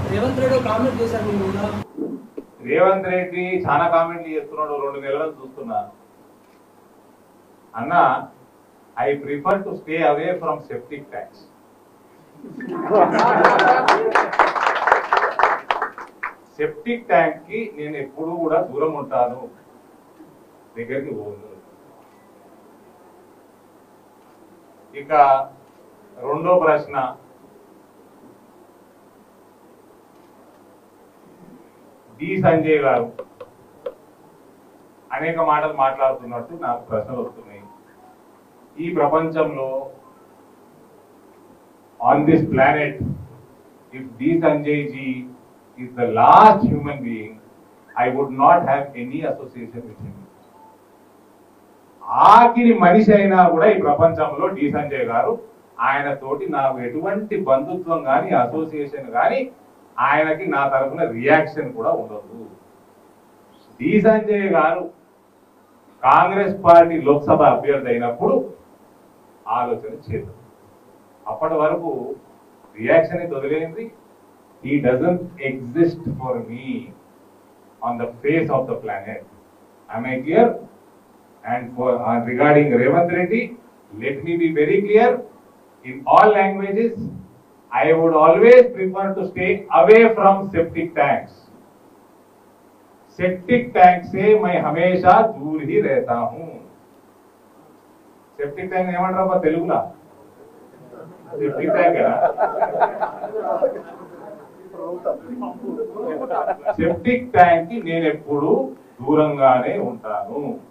Revanth Reddy comment చేశారు మీ మీద రేవంత్ రెడ్డి చాలా కామెంట్లు చేస్తున్నాడు రెండు నెలలు చూస్తున్నా అన్న I prefer to stay away from septic tanks septic tank కి నేను ఎప్పుడూ కూడా దూరం ఉంటాను దగ్గరికి పోను ఇక రెండో ప్రశ్న డి సంజయ్ గారు అనేక మాటలు మాట్లాడుతున్నట్టు నాకు ప్రశ్నలు వస్తున్నాయి ఈ ప్రపంచంలో on this planet if the Sanjay ji is the last human being I would not have any association with him ఆఖరి మనిషి అయినా కూడా ఈ ప్రపంచంలో డి సంజయ్ గారు ఆయన తోటి నాకు ఎటువంటి బంధుత్వం కానీ అసోసియేషన్ కానీ ఆయనకి నా తరఫున రియాక్షన్ కూడా ఉండదు డి సంజయ్ గారు కాంగ్రెస్ పార్టీ లోక్సభ అభ్యర్థి అయినప్పుడు ఆలోచన చేద్దాం అప్పటి వరకు రియాక్షన్ వదిలేంది he doesn't exist for me on the face of the planet I may clear and for uh, regarding Revant Reddy, let me be very clear. In all languages, I would always prefer to stay away from septic tanks. Septic tank से मैं हमेशा दूर ही रहता हूं septic tank ఏమంటారా తెలుగులా septic tank septic tank కి నేను ఎప్పుడు దూరంగానే ఉంటాను